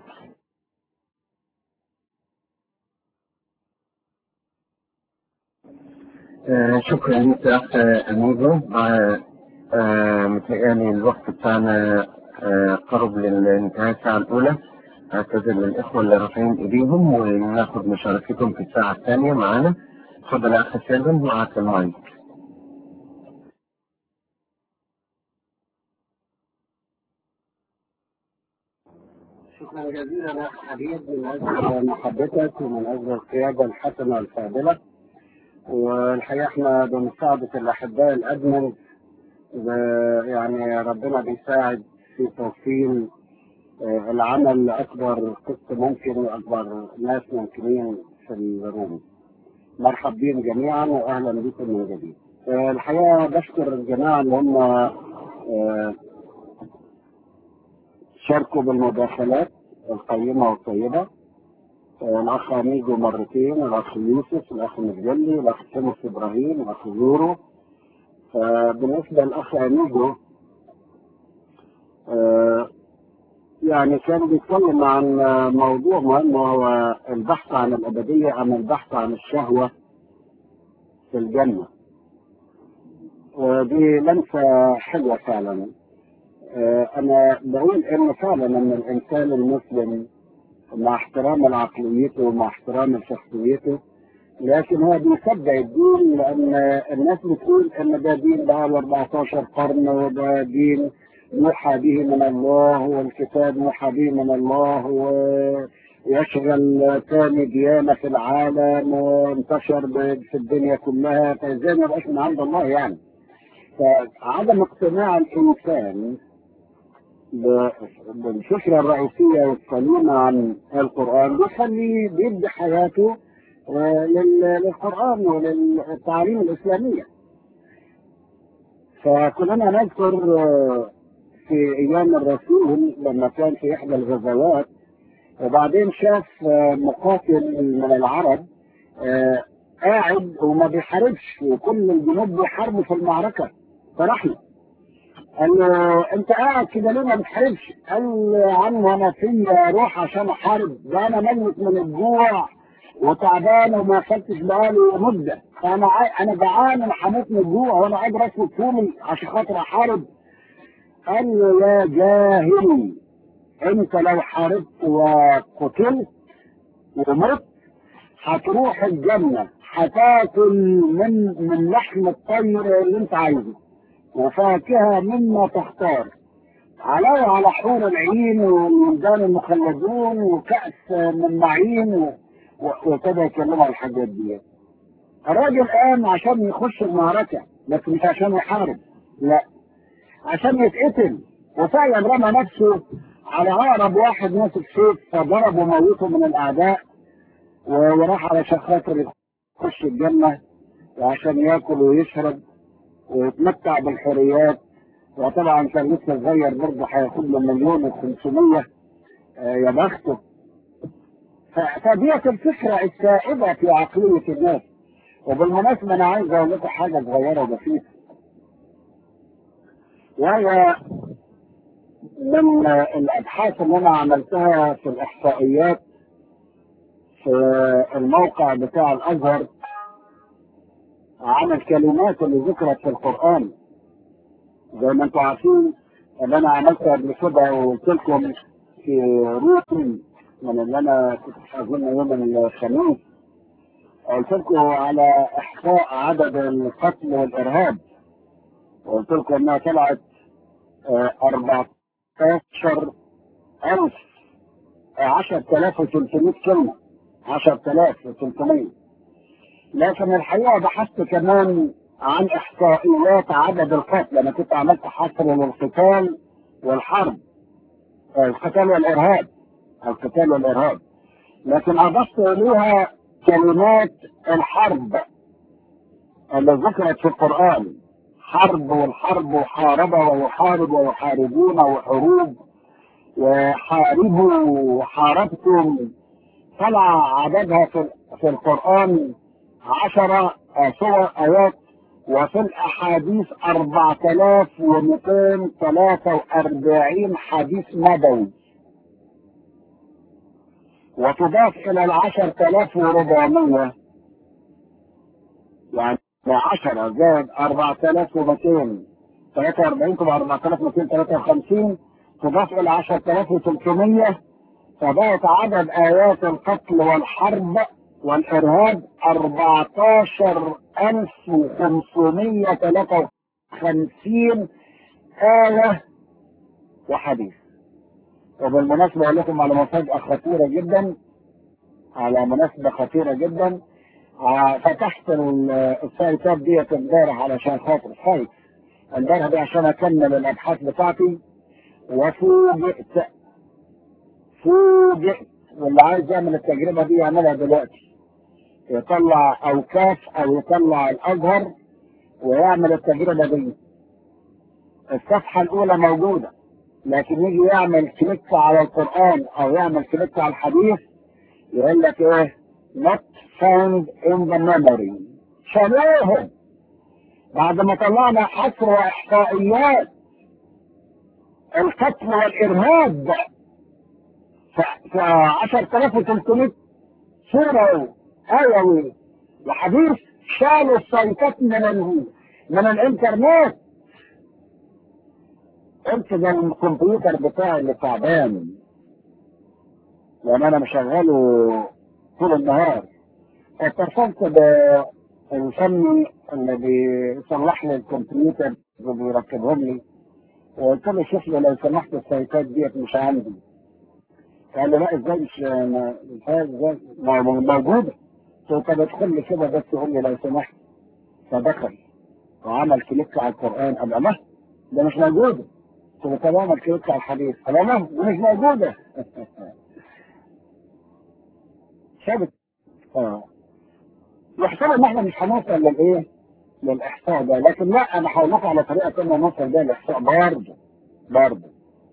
آه، شكرا لك يا أخ أميجو آه، آه، متهيألي الوقت بتاعنا آه، قرب للانتهاء الساعة الأولى أعتذر للإخوة اللي رافعين إيديهم وناخد مشاركتهم في الساعة الثانية معانا اتفضل يا أخ سيلفن معاك المايك شكرا جزيلا يا أخ حبيب من أجل محبتك ومن أجل القيادة الحسنة الفاضلة والحقيقة احنا بمساعدة الأحباء الأدمن ب- يعني ربنا بيساعد في توصيل آه، العمل لأكبر قسط ممكن وأكبر ناس ممكنين في الروم مرحب بهم جميعا وأهلا بكم من جديد آه، الحقيقة بشكر الجماعة اللي هم آه، شاركوا بالمداخلات القيمة والطيبة آه، الأخ أميجو مرتين الأخ يوسف الأخ مجلي الأخ سمس إبراهيم الأخ زورو آه، بالنسبة للأخ أميجو آه، يعني كان بيتكلم عن آه، موضوع مهم وهو البحث عن الأبدية أم البحث عن الشهوة في الجنة ودي لمسة حلوة فعلا آه، أنا بقول إن فعلا إن الإنسان المسلم مع احترام لعقليته ومع احترام لشخصيته لكن هو بيصدق الدين لان الناس بتقول ان ده دين بقى له 14 قرن وده دين موحى به من الله والكتاب موحى به من الله ويشغل ثاني ديانه في العالم وانتشر ب- في الدنيا كلها فازاي ما يبقاش من عند الله يعني فعدم اقتناع الانسان ب- بالفكرة الرئيسية والسليمة عن القرآن بيخليه بيدي حياته آه، لل- للقرآن وللتعاليم الإسلامية فكلنا نذكر آه، في أيام الرسول لما كان في إحدى الغزوات وبعدين شاف آه، مقاتل من العرب آه، قاعد وما بيحاربش وكل الجنود بيحاربوا في المعركة فراح له قال له انت قاعد كده ليه ما بتحاربش؟ قال له يا عم انا فيا روح عشان احارب ده انا ميت من الجوع وتعبان وما اكلتش بقالي مده فانا عاي... انا جعان انا هموت من الجوع وانا قاعد راسي طولي عشان خاطر احارب قال له يا جاهل انت لو حاربت وقتلت ومت هتروح الجنه هتاكل من من لحم الطير اللي انت عايزه وفاكهة مما تختار علاوة على حور العين وميزان المخلدون وكأس من معين و- و- وكده يكلموا عن الحاجات دي الراجل قام عشان يخش المعركة لكن مش عشان يحارب لا عشان يتقتل وفعلا رمى نفسه على أقرب واحد ماسك سيف فضرب وموته من الأعداء و- وراح علشان خاطر يخش الجنة وعشان ياكل ويشرب ويتمتع بالحريات وطبعا كان لسه صغير برضه هياخد له مليون و500 يا بخته ف- فديت الفكره السائده في عقليه الناس وبالمناسبه انا عايز اقول لكم حاجه صغيره بسيطه وهي من الابحاث اللي انا عملتها في الاحصائيات في الموقع بتاع الازهر عن الكلمات اللي ذكرت في القرآن زي ما انتم عارفين اللي انا عملت قبل كده وقلت لكم في روتين من اللي انا كنت اظن يوم الخميس قلت لكم على احصاء عدد القتل والارهاب وقلت لكم انها طلعت آه، 14000 10300 كلمه 10300 لكن الحقيقه بحثت كمان عن احصائيات عدد القتلى انا كنت عملت حصر للقتال والحرب آه، القتال والارهاب القتال والارهاب لكن اضفت اليها كلمات الحرب اللي ذكرت في القران حرب والحرب وحارب ويحارب ويحاربون وحروب وحاربوا وحاربتم طلع عددها في, في القرآن عشرة سور آيات وفي الأحاديث أربعة آلاف ومئتين ثلاثة وأربعين حديث نبوي وتضاف إلى العشر آلاف وربعمية يعني عشرة زائد أربعة آلاف ومئتين ثلاثة وأربعين تبقى أربعة آلاف ومئتين ثلاثة وخمسين تضاف إلى عشرة آلاف وثلاثمية فبقت عدد آيات القتل والحرب والإرهاب 14553 آية وحديث وبالمناسبة أقول لكم على مفاجأة خطيرة جدا على مناسبة خطيرة جدا فتحت السايتات ديت امبارح علشان خاطر السايت امبارح دي عشان اكمل الابحاث بتاعتي وفوجئت فوجئت واللي عايز يعمل التجربة دي يعملها دلوقتي يطلع أوكاف أو يطلع الأزهر ويعمل التجربة دي الصفحة الأولى موجودة لكن يجي يعمل كليك على القرآن أو يعمل كليك على الحديث يقول لك إيه not found in the memory شالوهم بعد ما طلعنا حصر وإحصائيات القتل والإرهاب في 10300 سورة آية وحديث شالوا السيطات من ال... من الإنترنت قلت ده الكمبيوتر بتاعي اللي تعبان لأن أنا مشغله طول النهار اتصلت بالفني اللي بيصلح لي الكمبيوتر وبيركبهم لي وقلت له شوف لي لو سمحت السيطات ديت مش عندي قال لي لا ازاي مش مش ازاي موجوده قلت له طب ادخل لي كده بس يقول لي لو سمحت فدخل وعمل كليك على القران قال لا ده مش موجوده قلت له طب اعمل كليك على الحديث قال لا دي مش موجوده ثابت اه يحسب ان احنا مش هنوصل للايه؟ للاحصاء ده لكن لا انا هقول لكم على طريقه ثانيه نوصل بيها الاحصاء برضه برضه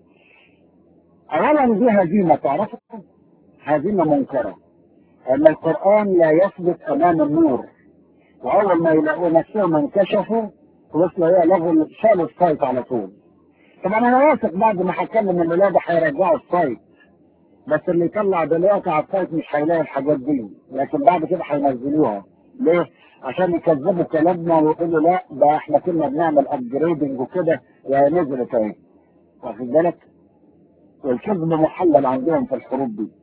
اولا دي هزيمه تعرفوا هزيمه منكره ان القران لا يثبت امام النور واول ما يلاقوا نفسهم انكشفوا وصلوا هي لغوا شالوا السايت على طول طبعا انا واثق بعد ما هتكلم ان الولاد هيرجعوا السايت بس اللي يطلع دلوقتي على السايت مش هيلاقي الحاجات دي لكن بعد كده هينزلوها ليه؟ عشان يكذبوا كلامنا ويقولوا لا ده احنا كنا بنعمل ابجريدنج وكده يا نزلت اهي واخد بالك؟ والكذب محلل عندهم في الحروب دي.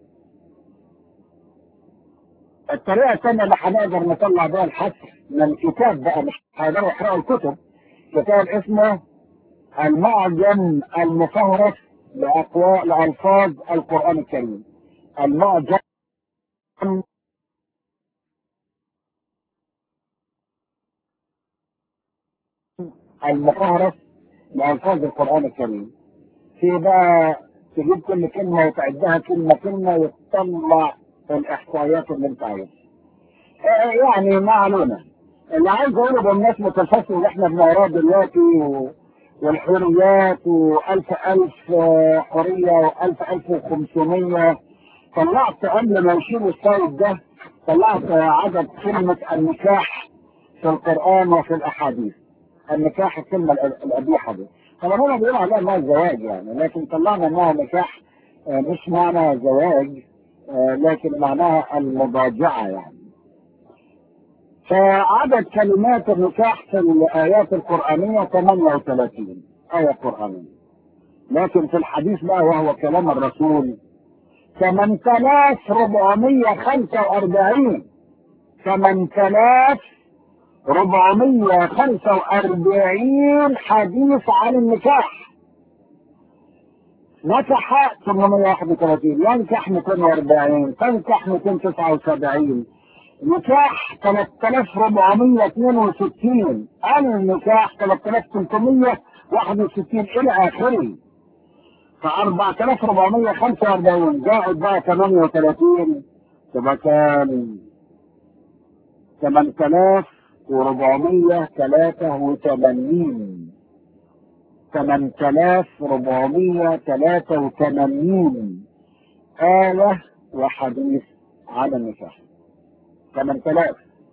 الطريقة الثانية اللي هنقدر نطلع بيها الحصر من كتاب بقى مش هيقدروا يقرأوا الكتب كتاب اسمه المعجم المفهرس لأقوال لألفاظ القرآن الكريم. المعجم المفهرس لألفاظ القرآن الكريم. في بقى تجيب كل كلمة وتعدها كلمة كلمة وتطلع الإحصائيات اللي أنت عايزها. يعني ما علينا. اللي عايز أقوله بالنسبة للفصل اللي إحنا بنقراه دلوقتي و... والحريات وألف ألف حرية وألف ألف وخمسمية طلعت قبل ما يشيلوا السايد ده طلعت عدد كلمة النكاح في القرآن وفي الأحاديث. النكاح الكلمة القبيحة دي. طبعا هنا بيقول عليها انها زواج يعني لكن طلعنا انها نكاح مش معنى زواج لكن معناها المضاجعة يعني فعدد كلمات النكاح في الآيات القرآنية 38 آية قرآنية لكن في الحديث بقى وهو كلام الرسول 8445 8445 حديث عن النكاح نكح 831 ينكح 240 تنكح 279 نكاح 3462 النكاح 3361 الى اخره ف 4445 زائد بقى 38 تبقى كام؟ 8483 8483 آية وحديث على النكاح 8000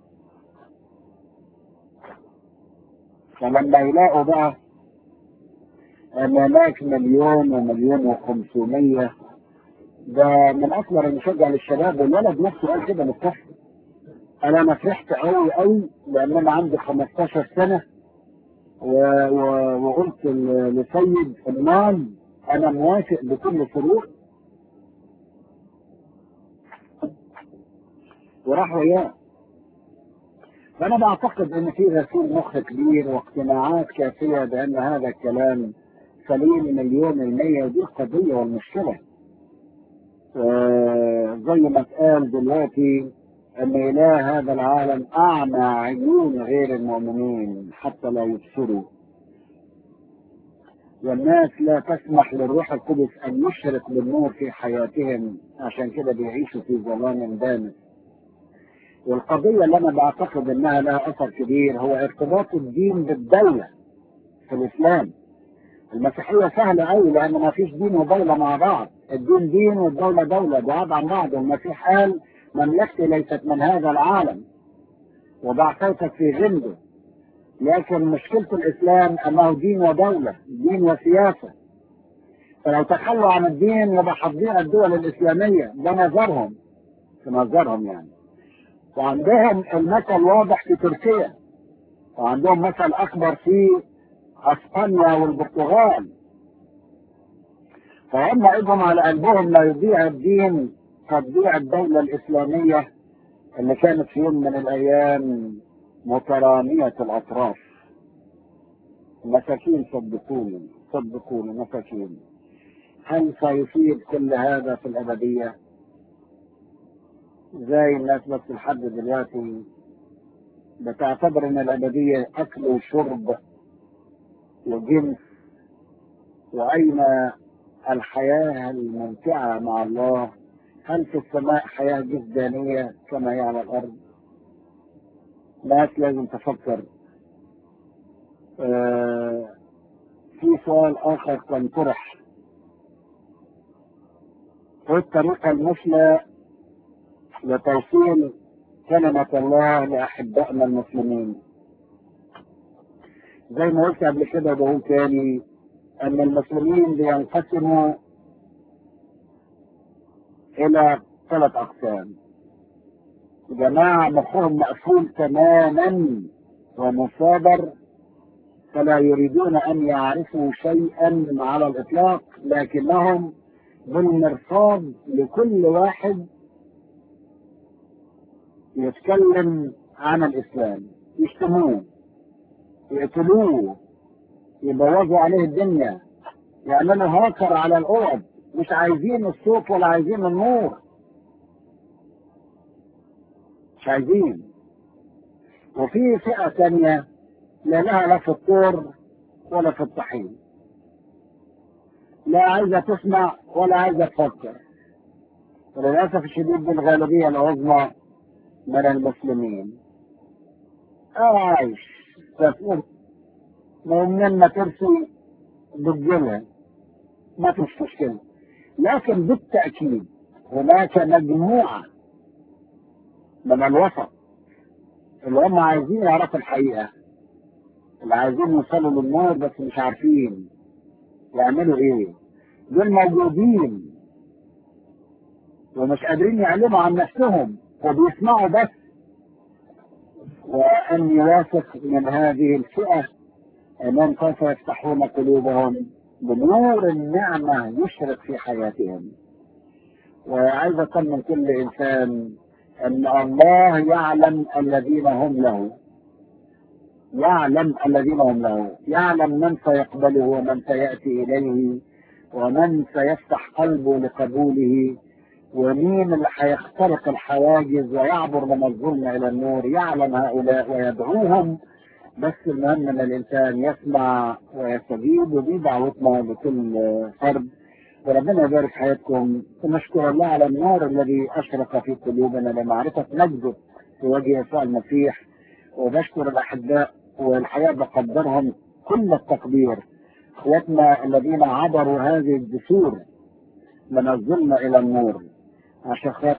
فلما يلاقوا بقى ان هناك مليون ومليون وخمسمية ده من اكبر المشجع للشباب والولد نفسه قال كده مستحيل انا انا فرحت قوي قوي لان انا عندي 15 سنه و... و... وقلت ل- لسيد امال انا موافق بكل شروط وراح وياه فانا بعتقد ان في غسيل مخ كبير واقتناعات كافيه بان هذا الكلام سليم مليون المية ودي القضية والمشكلة آه، زي ما اتقال دلوقتي ان اله هذا العالم اعمى عيون غير المؤمنين حتى لا يبصروا والناس لا تسمح للروح القدس ان يشرق بالنور في حياتهم عشان كده بيعيشوا في ظلام دامس والقضية اللي انا بعتقد انها لها اثر كبير هو ارتباط الدين بالدولة في الاسلام المسيحية سهلة قوي لأن ما فيش دين ودولة مع بعض، الدين دين والدولة دولة بعاد عن بعض، والمسيح قال مملكتي ليست من هذا العالم وضع صوتك في غمده، لكن مشكلة الإسلام أنه دين ودولة، دين وسياسة. فلو تخلوا عن الدين يبقى حاضرين الدول الإسلامية، ده نظرهم في نظرهم يعني. وعندهم المثل واضح في تركيا، وعندهم مثل أكبر في اسبانيا والبرتغال فهم ايضا على قلبهم لا يضيع الدين تضيع الدولة الإسلامية اللي كانت في يوم من الأيام مترامية الأطراف مساكين صدقوني صدقوني مساكين هل سيفيد كل هذا في الأبدية؟ زي الناس بس لحد دلوقتي بتعتبر ان الابديه اكل وشرب وجنس واين الحياه الممتعه مع الله هل في السماء حياه جسدانيه كما هي على الارض ناس لازم تفكر آه في سؤال اخر كان طرح ايه الطريقه المثلى لتوصيل كلمة الله لأحبائنا المسلمين زي ما قلت قبل كده بقول تاني أن المسلمين بينقسموا إلى ثلاث أقسام جماعة مخهم مقفول تماما ومصابر فلا يريدون أن يعرفوا شيئا على الإطلاق لكنهم بالمرصاد لكل واحد يتكلم عن الإسلام يشتموه يقتلوه يبوظوا عليه الدنيا يعملوا هاكر على الأوض مش عايزين الصوت ولا عايزين النور مش عايزين وفي فئة تانية لا لها لا في الطور ولا في الطحين لا عايزة تسمع ولا عايزة تفكر وللأسف الشديد بالغالبية العظمى من المسلمين عايش تقول مؤمنين ما ترسي بالجنة ما فيش مشكلة لكن بالتأكيد هناك مجموعة من الوسط اللي هم عايزين يعرفوا الحقيقة اللي عايزين يوصلوا للنور بس مش عارفين يعملوا ايه دول موجودين ومش قادرين يعلموا عن نفسهم وبيسمعوا بس وأني واثق من هذه الفئة أنهم سوف يفتحون قلوبهم بنور النعمة يشرق في حياتهم وعايز أطمن كل إنسان أن الله يعلم الذين هم له يعلم الذين هم له يعلم من سيقبله ومن سيأتي إليه ومن سيفتح قلبه لقبوله ومين اللي هيخترق الحواجز ويعبر من الظلم الى النور يعلم هؤلاء ويدعوهم بس المهم ان الانسان يسمع ويستجيب ودي دعوتنا لكل فرد وربنا يبارك حياتكم ونشكر الله على النور الذي أشرق في قلوبنا لمعرفة مجده في وجه يسوع المسيح وبشكر الأحباء والحقيقة بقدرهم كل التقدير اخواتنا الذين عبروا هذه الجسور من الظلمة إلى النور عشان خاطر